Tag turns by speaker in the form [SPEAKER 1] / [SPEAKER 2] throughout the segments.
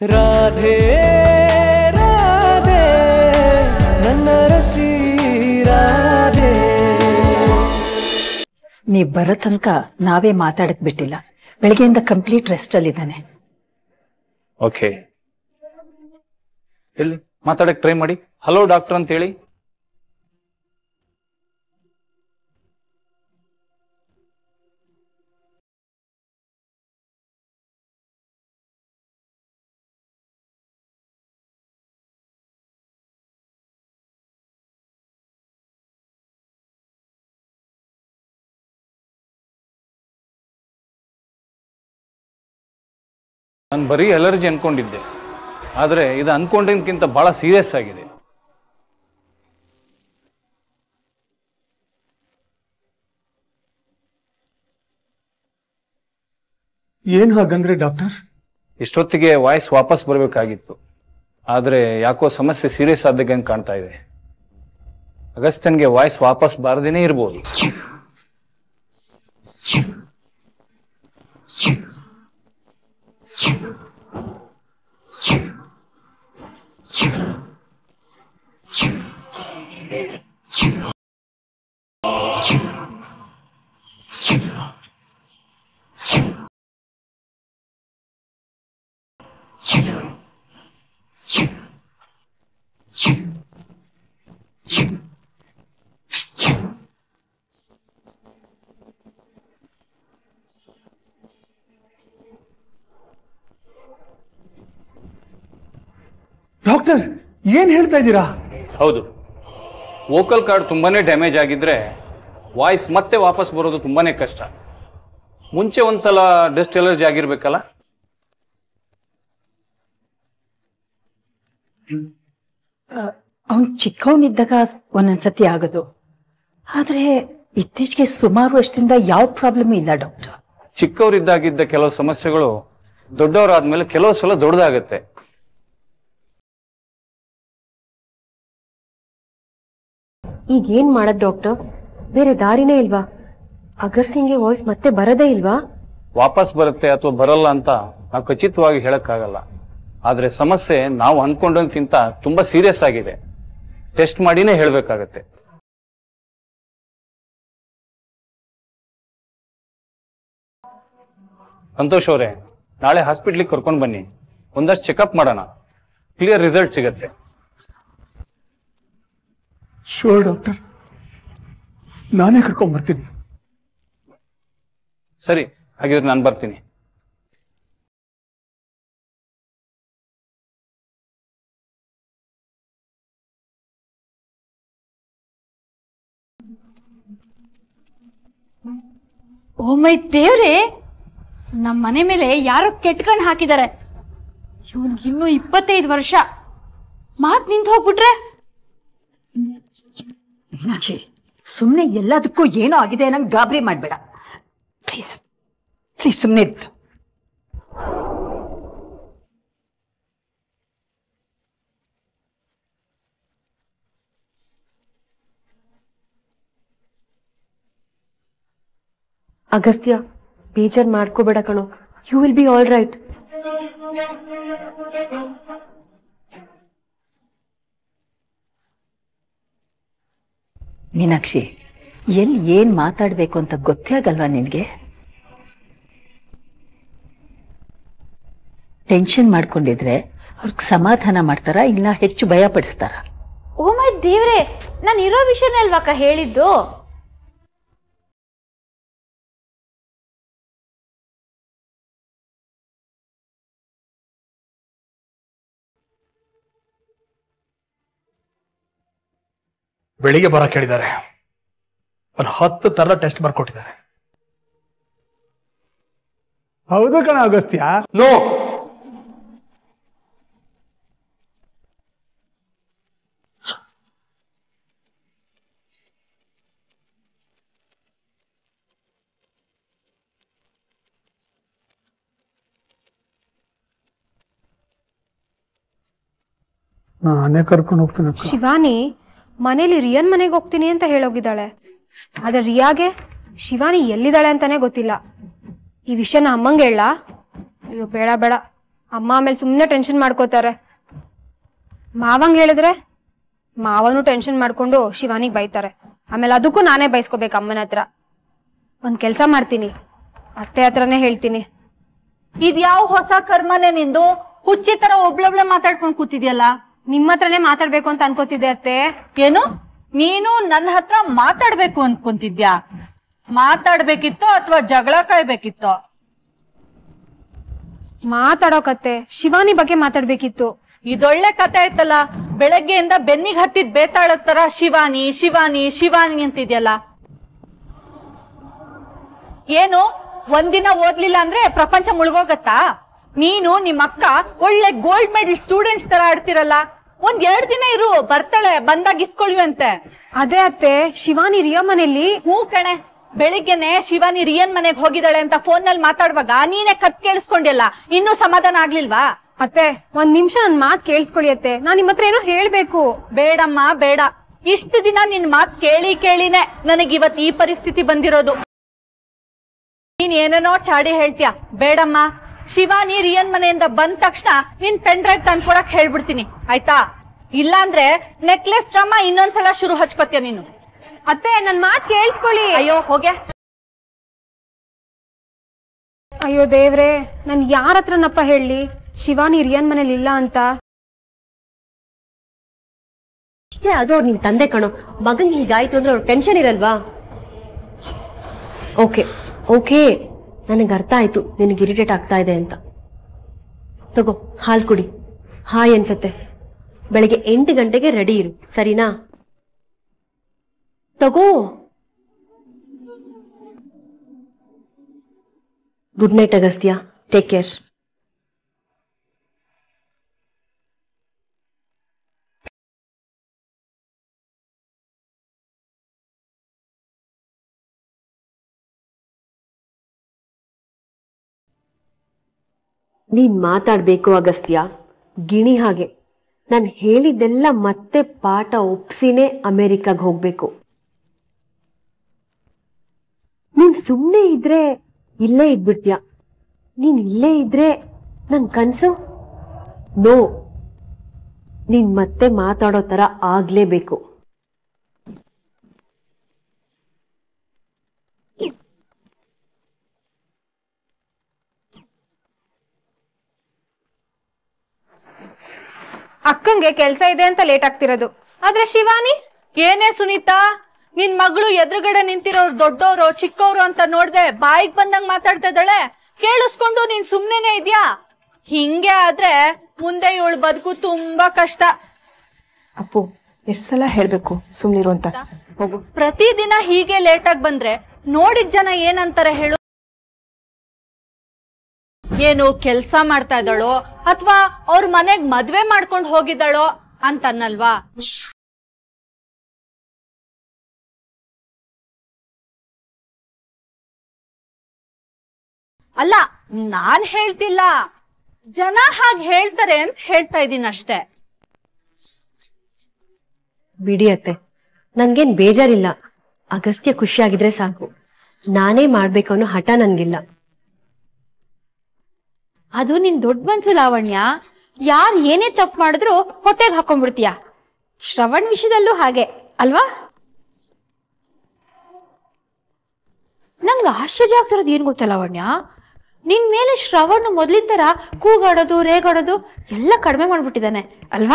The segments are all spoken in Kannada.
[SPEAKER 1] ರಾಧೆ ರಾಧೆ ನನ್ನ ರಸಿ ರಾಧೆ
[SPEAKER 2] ನೀವ್ ಬರೋ ತನಕ ನಾವೇ ಮಾತಾಡಕ್ ಬಿಟ್ಟಿಲ್ಲ ಬೆಳಗ್ಗೆಯಿಂದ ಕಂಪ್ಲೀಟ್ ರೆಸ್ಟ್ ಅಲ್ಲಿದ್ದಾನೆ
[SPEAKER 3] ಓಕೆ ಎಲ್ಲಿ ಮಾತಾಡಕ್ ಟ್ರೈ ಮಾಡಿ ಹಲೋ ಡಾಕ್ಟರ್ ಅಂತ ಹೇಳಿ ನಾನು ಬರೀ ಅಲರ್ಜಿ ಅನ್ಕೊಂಡಿದ್ದೆ ಆದರೆ ಇದು ಅನ್ಕೊಂಡಿದ್ದಕ್ಕಿಂತ ಬಹಳ ಸೀರಿಯಸ್ ಆಗಿದೆ
[SPEAKER 4] ಏನ್ ಹಾಗಂದ್ರೆ ಡಾಕ್ಟರ್
[SPEAKER 3] ಇಷ್ಟೊತ್ತಿಗೆ ವಾಯ್ಸ್ ವಾಪಸ್ ಬರಬೇಕಾಗಿತ್ತು ಆದರೆ ಯಾಕೋ ಸಮಸ್ಯೆ ಸೀರಿಯಸ್ ಆದಂಗೆ ಕಾಣ್ತಾ ಇದೆ ಅಗಸ್ತ್ಯನ್ಗೆ ವಾಯ್ಸ್ ವಾಪಸ್ ಬಾರದೇನೆ ಇರ್ಬೋದು
[SPEAKER 4] ಡಾಕ್ಟರ್ ಏನ್ ಹೇಳ್ತಾ ಇದ್ದೀರಾ
[SPEAKER 3] ಹೌದು ವೋಕಲ್ ಕಾರ್ಡ್ ತುಂಬಾನೇ ಡ್ಯಾಮೇಜ್ ಆಗಿದ್ರೆ ವಾಯ್ಸ್ ಮತ್ತೆ ವಾಪಸ್ ಬರೋದು ತುಂಬಾನೇ ಕಷ್ಟ ಮುಂಚೆ ಒಂದ್ಸಲ ಡಸ್ಟ್ ಎಲರ್ಜಿ ಆಗಿರ್ಬೇಕಲ್ಲ
[SPEAKER 2] ಅವ್ನ್ ಚಿಕ್ಕವನಿದ್ದಾಗ ಒಂದೊಂದ್ಸತಿ ಆಗೋದು ಆದ್ರೆ ಇತ್ತೀಚೆಗೆ ಸುಮಾರು ವರ್ಷದಿಂದ ಯಾವ ಪ್ರಾಬ್ಲಮ್ ಇಲ್ಲ ಡಾಕ್ಟರ್
[SPEAKER 3] ಚಿಕ್ಕವರಿದ್ದಾಗಿದ್ದ ಕೆಲವು ಸಮಸ್ಯೆಗಳು ದೊಡ್ಡವರಾದ್ಮೇಲೆ ಕೆಲವು ಸಲ ದೊಡ್ಡದಾಗತ್ತೆ
[SPEAKER 5] ಈಗ ಏನ್ ಮಾಡದ್ ಡಾಕ್ಟರ್ ಬೇರೆ ದಾರಿನೇ ಇಲ್ವಾ ಅಗಸ್ತ್ಯಂಗೆ ವಾಯ್ಸ್ ಮತ್ತೆ ಬರದೇ ಇಲ್ವಾ
[SPEAKER 3] ವಾಪಸ್ ಬರುತ್ತೆ ಅಥವಾ ಬರಲ್ಲ ಅಂತ ನಾವು ಖಚಿತವಾಗಿ ಹೇಳಕ್ಕಾಗಲ್ಲ ಆದ್ರೆ ಸಮಸ್ಯೆ ನಾವು ಅನ್ಕೊಂಡಕ್ಕಿಂತ ತುಂಬಾ ಸೀರಿಯಸ್ ಆಗಿದೆ ಟೆಸ್ಟ್ ಮಾಡಿನೇ ಹೇಳ್ಬೇಕಾಗತ್ತೆ ಸಂತೋಷ್ ಅವರೇ ನಾಳೆ ಹಾಸ್ಪಿಟ್ಲಿಗೆ ಕರ್ಕೊಂಡು ಬನ್ನಿ ಒಂದಷ್ಟು ಚೆಕಪ್ ಮಾಡೋಣ ಕ್ಲಿಯರ್ ರಿಸಲ್ಟ್ ಸಿಗತ್ತೆ
[SPEAKER 4] ಶೋರ್ ಡಾಕ್ಟರ್ ನಾನೇ ಕರ್ಕೊಂಡ್ ಬರ್ತೀನಿ
[SPEAKER 3] ಸರಿ ಹಾಗಿದ್ರೆ ನಾನು ಬರ್ತೀನಿ
[SPEAKER 6] ಓ ಮೈ ದೇವ್ರೆ ನಮ್ಮ ಮನೆ ಮೇಲೆ ಯಾರೋ ಕೆಟ್ಕಣ್ ಹಾಕಿದ್ದಾರೆ ಇವನ್ಗೆ ಇನ್ನೂ ಇಪ್ಪತ್ತೈದು ವರ್ಷ ಮಾತ್ ನಿಂತು ಹೋಗ್ಬಿಟ್ರೆ
[SPEAKER 2] ಮೀನಾಕ್ಷಿ ಸುಮ್ನೆ ಎಲ್ಲದಕ್ಕೂ ಏನೋ ಆಗಿದೆ ನಂಗೆ ಗಾಬರಿ ಮಾಡ್ಬೇಡ ಪ್ಲೀಸ್ ಪ್ಲೀಸ್ ಸುಮ್ನೆ ಇರು.
[SPEAKER 5] ಅಗಸ್ತ್ಯ ಬೇಜಾರ್ ಮಾಡ್ಕೋಬೇಡ ಕಣೋ you will be all right
[SPEAKER 2] Meenakshi ಎಲ್ಲಿ ಏನ್ ಮಾತಾಡ್ಬೇಕು ಅಂತ ಗೊತ್ತೇ ಆಗಲ್ವಾ ನಿನ್ಗೆ ಟೆನ್ಷನ್ ಮಾಡ್ಕೊಂಡಿದ್ರೆ ಅವ್ರಿಗೆ ಸಮಾಧಾನ ಮಾಡ್ತಾರಾ ಇಲ್ಲ ಹೆಚ್ಚು ಭಯ ಪಡಿಸ್ತಾರ
[SPEAKER 6] ಓ ಮೈ ದೇವ್ರೆ ನಾನು ಇರೋ ವಿಷಯನೇ ಅಲ್ವಾಕ ಹೇಳಿದ್ದು
[SPEAKER 4] ಬೆಳಿಗ್ಗೆ ಬರಕ್ ಹೇಳಿದ್ದಾರೆ ಒಂದು ಹತ್ತು ತರ ಟೆಸ್ಟ್ ಬರ್ಕೊಟ್ಟಿದ್ದಾರೆ ಹೌದು ಕಣ ಅಗಸ್ತ್ಯ
[SPEAKER 3] ನೋ
[SPEAKER 4] ನಾನೇ ಕರ್ಕೊಂಡು ಹೋಗ್ತೀನಿ
[SPEAKER 5] ಶಿವಾನಿ ಮನೇಲಿ ರಿಯನ್ ಮನೆಗೆ ಹೋಗ್ತೀನಿ ಅಂತ ಹೇಳೋಗಿದ್ದಾಳೆ ಆದ್ರೆ ರಿಯಾಗೆ ಶಿವಾನಿ ಎಲ್ಲಿದ್ದಾಳೆ ಅಂತಾನೆ ಗೊತ್ತಿಲ್ಲ ಈ ವಿಷಯನ ಅಮ್ಮಂಗೆ ಹೇಳ ಅಯ್ಯೋ ಬೇಡ ಬೇಡ
[SPEAKER 7] ಅಮ್ಮ ಆಮೇಲೆ ಸುಮ್ಮನೆ ಟೆನ್ಷನ್ ಮಾಡ್ಕೋತಾರೆ ಮಾವಂಗ್ ಹೇಳಿದ್ರೆ ಮಾವನು ಟೆನ್ಷನ್ ಮಾಡ್ಕೊಂಡು ಶಿವಾನಿಗ್ ಬೈತಾರೆ ಆಮೇಲೆ ಅದಕ್ಕೂ ನಾನೇ ಬೈಸ್ಕೋಬೇಕು ಅಮ್ಮನ ಹತ್ರ ಒಂದ್ ಕೆಲ್ಸ ಮಾಡ್ತೀನಿ ಅತ್ತೆ ಹತ್ರನೇ ಹೇಳ್ತೀನಿ
[SPEAKER 6] ಇದ್ಯಾವ ಹೊಸ ಕರ್ಮನೆ ನಿಂದು ಹುಚ್ಚಿ ತರ ಒಬ್ಳೊಬ್ಳೆ ಮಾತಾಡ್ಕೊಂಡ್ ಕೂತಿದ್ಯಲ್ಲ
[SPEAKER 7] ನಿಮ್ಮ ಹತ್ರನೇ ಮಾತಾಡ್ಬೇಕು ಅಂತ ಅನ್ಕೋತಿದ್ದೆ ಅತ್ತೆ
[SPEAKER 6] ಏನು ನೀನು ನನ್ನ ಹತ್ರ ಮಾತಾಡ್ಬೇಕು ಅನ್ಕೊಂತಿದ್ಯಾ ಮಾತಾಡ್ಬೇಕಿತ್ತೋ ಅಥವಾ ಜಗಳ ಕಾಯ್ಬೇಕಿತ್ತೋ
[SPEAKER 7] ಮಾತಾಡೋಕತ್ತೆ ಶಿವಾನಿ ಬಗ್ಗೆ ಮಾತಾಡ್ಬೇಕಿತ್ತು
[SPEAKER 6] ಇದೊಳ್ಳೆ ಕತೆ ಆಯ್ತಲ್ಲ ಬೆಳಗ್ಗೆಯಿಂದ ಬೆನ್ನಿಗ್ ಹತ್ತಿದ್ ಬೇತಾಳದ್ ತರ ಶಿವಾನಿ ಶಿವಾನಿ ಶಿವಾನಿ ಅಂತಿದ್ಯಲ್ಲ ಏನು ಒಂದಿನ ಓದ್ಲಿಲ್ಲ ಅಂದ್ರೆ ಪ್ರಪಂಚ ಮುಳುಗೋಗತ್ತಾ ನೀನು ನಿಮ್ಮ ಅಕ್ಕ ಒಳ್ಳೆ ಗೋಲ್ಡ್ ಮೆಡಲ್ ಸ್ಟೂಡೆಂಟ್ಸ್ ತರ ಆಡ್ತಿರಲ್ಲ ಒಂದ್ ಎರಡ್ ದಿನ ಇರು ಬರ್ತಾಳೆ ಬಂದಾಗ ಇಸ್ಕೊಳ್ವಂತೆ
[SPEAKER 7] ಅದೇ ಅತ್ತೆ ಶಿವಾನಿ ರಿಯಾ ಮನೇಲಿ
[SPEAKER 6] ಹ್ಞೂ ಕಣೆ ಬೆಳಿಗ್ಗೆನೆ ಶಿವಾನಿ ರಿಯನ್ ಮನೆಗ್ ಹೋಗಿದ್ದಾಳೆ ಅಂತ ಫೋನ್ ನಲ್ಲಿ ಮಾತಾಡುವಾಗ ನೀನೇ ಕತ್ ಕೇಳಿಸ್ಕೊಂಡಿಲ್ಲ ಇನ್ನೂ ಸಮಾಧಾನ ಆಗ್ಲಿಲ್ವಾ
[SPEAKER 7] ಅತ್ತೆ ಒಂದ್ ನಿಮಿಷ ನನ್ ಮಾತ್ ಕೇಳಿಸ್ಕೊಳ್ಳಿ ಅತ್ತೆ ನಾನ್ ನಿಮ್ ಹತ್ರ ಏನೋ ಹೇಳ್ಬೇಕು
[SPEAKER 6] ಬೇಡಮ್ಮ ಬೇಡ ಇಷ್ಟು ದಿನ ನಿನ್ ಮಾತ್ ಕೇಳಿ ಕೇಳಿನೇ ನನಗ್ ಇವತ್ ಈ ಪರಿಸ್ಥಿತಿ ಬಂದಿರೋದು ನೀನ್ ಏನೇನೋ ಚಾಡಿ ಹೇಳ್ತೀಯ ಬೇಡಮ್ಮ ಶಿವಾನಿ ರಿಯನ್ ಮನೆಯಿಂದ ಬಂದ ತಕ್ಷಣ ನಿನ್ ಪೆನ್ ಡ್ರೈವ್ ತಂದ್ಕೊಡಕ್ ಹೇಳ್ಬಿಡ್ತೀನಿ ಆಯ್ತಾ ಇಲ್ಲಾಂದ್ರೆ ನೆಕ್ಲೆಸ್ ಡ್ರಾಮ ಇನ್ನೊಂದ್ಸಲ ಶುರು ಹಚ್ಕೋತೀಯ ನೀನು
[SPEAKER 7] ಅತ್ತೆ ನನ್ ಮಾತ್ ಕೇಳಿಸ್ಕೊಳ್ಳಿ
[SPEAKER 6] ಅಯ್ಯೋ ಹೋಗೆ
[SPEAKER 7] ಅಯ್ಯೋ ದೇವ್ರೆ ನಾನ್ ಯಾರ ಹತ್ರನಪ್ಪ ಹೇಳಿ ಶಿವಾನಿ ರಿಯನ್ ಮನೇಲಿ ಇಲ್ಲ ಅಂತ
[SPEAKER 5] ಇಷ್ಟೇ ಅದು ಅವ್ರು ನಿನ್ ತಂದೆ ಕಣೋ ಮಗನ್ ಹೀಗಾಯ್ತು ಅಂದ್ರೆ ಅವ್ರ ಟೆನ್ಷನ್ ಇರಲ್ವಾ ಓಕೆ ಓಕೆ ನನಗೆ ಅರ್ಥ ಆಯ್ತು ನಿನಗೆ ಇರಿಟೇಟ್ ಆಗ್ತಾ ಇದೆ ಅಂತ ತಗೋ ಹಾಲು ಕುಡಿ ಹಾಯ್ ಅನ್ಸತ್ತೆ ಬೆಳಿಗ್ಗೆ ಎಂಟು ಗಂಟೆಗೆ ರೆಡಿ ಇರು ಸರಿನಾ ತಗೋ good night Agastya take care ನೀನ್ ಮಾತಾಡ್ಬೇಕು ಅಗಸ್ತ್ಯ ಗಿಣಿ ಹಾಗೆ ನಾನು ಹೇಳಿದ್ದೆಲ್ಲ ಮತ್ತೆ ಪಾಠ ಒಪ್ಸಿನೇ ಅಮೆರಿಕಾಗ್ ಹೋಗ್ಬೇಕು ನೀನ್ ಸುಮ್ಮನೆ ಇದ್ರೆ ಇಲ್ಲೇ ಇದ್ಬಿಡ್ತೀಯ ನೀನ್ ಇಲ್ಲೇ ಇದ್ರೆ ನನ್ ಕನ್ಸು ನೋ ನೀನ್ ಮತ್ತೆ ಮಾತಾಡೋ ತರ ಆಗ್ಲೇಬೇಕು
[SPEAKER 7] ಅಕ್ಕಂಗೆ ಕೆಲ್ಸ ಇದೆ ಅಂತ ಲೇಟ್ ಆಗ್ತಿರೋದು ಆದ್ರೆ ಶಿವಾನಿ
[SPEAKER 6] ಏನೇ ಸುನೀತಾ ನಿನ್ ಮಗಳು ಎದುರುಗಡೆ ನಿಂತಿರೋರು ದೊಡ್ಡವರು ಚಿಕ್ಕವರು ಅಂತ ನೋಡ್ದೆ ಬಾಯಿಗೆ ಬಂದಂಗ್ ಮಾತಾಡ್ತಾ ಇದ್ದಾಳೆ ಕೇಳಿಸ್ಕೊಂಡು ನೀನ್ ಸುಮ್ನೆನೆ ಇದ್ಯಾ ಹಿಂಗೆ ಆದ್ರೆ ಮುಂದೆ ಇವಳು ಬದುಕು ತುಂಬಾ ಕಷ್ಟ
[SPEAKER 8] ಅಪ್ಪು ಎಷ್ಟ್ ಸಲ ಹೇಳ್ಬೇಕು ಸುಮ್ನಿರು ಅಂತ ಹೋಗು
[SPEAKER 6] ಪ್ರತಿದಿನ ಹೀಗೆ ಲೇಟ್ ಆಗಿ ಬಂದ್ರೆ ನೋಡಿದ ಜನ ಏನಂತಾರೆ ಹೇಳು ಏನು ಕೆಲ್ಸ ಮಾಡ್ತಾ ಇದ್ದಾಳೋ ಅಥವಾ ಅವ್ರ ಮನೆಗ್ ಮದ್ವೆ ಮಾಡ್ಕೊಂಡು ಹೋಗಿದ್ದಾಳೋ ಅಂತನ್ನಲ್ವಾ ಅಲ್ಲ ನಾನ್ ಹೇಳ್ತಿಲ್ಲ ಜನ ಹಾಗೆ ಹೇಳ್ತಾರೆ ಅಂತ ಹೇಳ್ತಾ ಇದೀನಿ ಅಷ್ಟೇ
[SPEAKER 5] ಬಿಡಿ ಅತ್ತೆ ನನ್ಗೇನ್ ಬೇಜಾರಿಲ್ಲ ಅಗಸ್ತ್ಯ ಖುಷಿಯಾಗಿದ್ರೆ ಸಾಕು ನಾನೇ ಮಾಡ್ಬೇಕು ಅನ್ನೋ ಹಠ ನನ್ಗಿಲ್ಲ
[SPEAKER 6] ಅದು ನಿನ್ ದೊಡ್ಡ ಮನ್ಸು ಲಾವಣ್ಯ ಯಾರ್ ಏನೇ ತಪ್ಪು ಮಾಡಿದ್ರು ಹೊಟ್ಟೆಗೆ ಹಾಕೊಂಡ್ಬಿಡ್ತೀಯ ಶ್ರವಣ್ ವಿಷಯದಲ್ಲೂ ಹಾಗೆ ಅಲ್ವಾ ನಂಗೆ ಆಶ್ಚರ್ಯ ಆಗ್ತಿರೋದು ಏನ್ ಗೊತ್ತಾ ಲಾವಣ್ಯ ನಿನ್ ಮೇಲೆ ಶ್ರವಣ್ ಮೊದ್ಲಿನ ತರ ಕೂಗಾಡೋದು ರೇಗಾಡೋದು ಎಲ್ಲ ಕಡಿಮೆ ಮಾಡ್ಬಿಟ್ಟಿದ್ದಾನೆ ಅಲ್ವಾ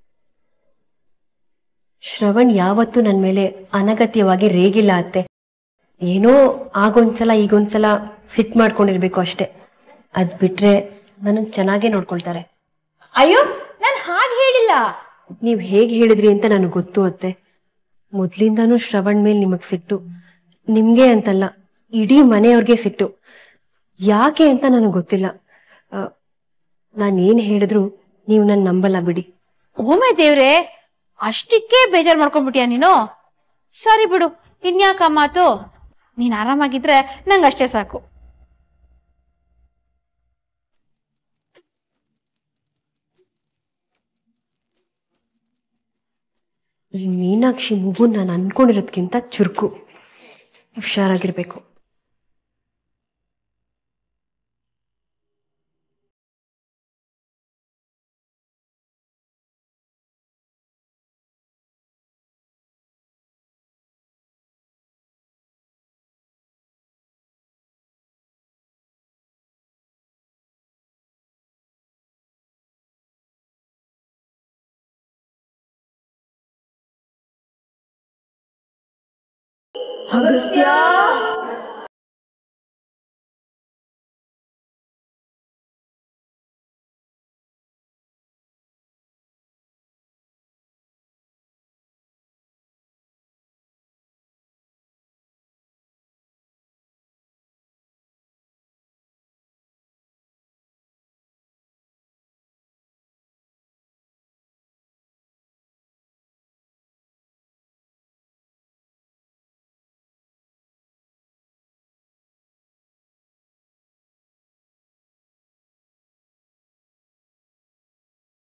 [SPEAKER 5] ಶ್ರವಣ್ ಯಾವತ್ತೂ ನನ್ ಮೇಲೆ ಅನಗತ್ಯವಾಗಿ ರೇಗಿಲ್ಲ ಅತ್ತೆ ಏನೋ ಆಗೊಂದ್ಸಲ ಈಗೊಂದ್ಸಲ ಸಿಟ್ ಮಾಡ್ಕೊಂಡಿರ್ಬೇಕು ಅಷ್ಟೇ ಅದ್ ಬಿಟ್ರೆ ನನಗ್ ಚೆನ್ನಾಗೇ ನೋಡ್ಕೊಳ್ತಾರೆ
[SPEAKER 6] ಅಯ್ಯೋ ನಾನು ಹಾಗೆ ಹೇಳಿಲ್ಲ
[SPEAKER 5] ನೀವ್ ಹೇಗ್ ಹೇಳಿದ್ರಿ ಅಂತ ನನಗೆ ಗೊತ್ತು ಅತ್ತೆ ಮೊದ್ಲಿಂದಾನೂ ಶ್ರವಣ್ ಮೇಲ್ ನಿಮಗ್ ಸಿಟ್ಟು ನಿಮ್ಗೆ ಅಂತಲ್ಲ ಇಡೀ ಮನೆಯವ್ರಿಗೆ ಸಿಟ್ಟು ಯಾಕೆ ಅಂತ ನನಗೆ ಗೊತ್ತಿಲ್ಲ ನಾನು ಏನ್ ಹೇಳಿದ್ರು ನೀವು ನನ್ನ ನಂಬಲ್ಲ ಬಿಡಿ
[SPEAKER 6] ಓಮೆ ದೇವ್ರೆ ಅಷ್ಟಕ್ಕೆ ಬೇಜಾರ್ ಮಾಡ್ಕೊಂಡ್ಬಿಟ್ಯಾ ನೀನು ಸರಿ ಬಿಡು ಇನ್ಯಾಕ ಮಾತು ನೀನ್ ಆರಾಮಾಗಿದ್ರೆ ನಂಗೆ ಅಷ್ಟೇ ಸಾಕು
[SPEAKER 5] ಈ ಮೀನಾಕ್ಷಿ ಮಗು ನಾನು ಅನ್ಕೊಂಡಿರೋದ್ಕಿಂತ ಚುರುಕು ಹುಷಾರಾಗಿರ್ಬೇಕು
[SPEAKER 9] ಅಗಸ್ತ್ಯ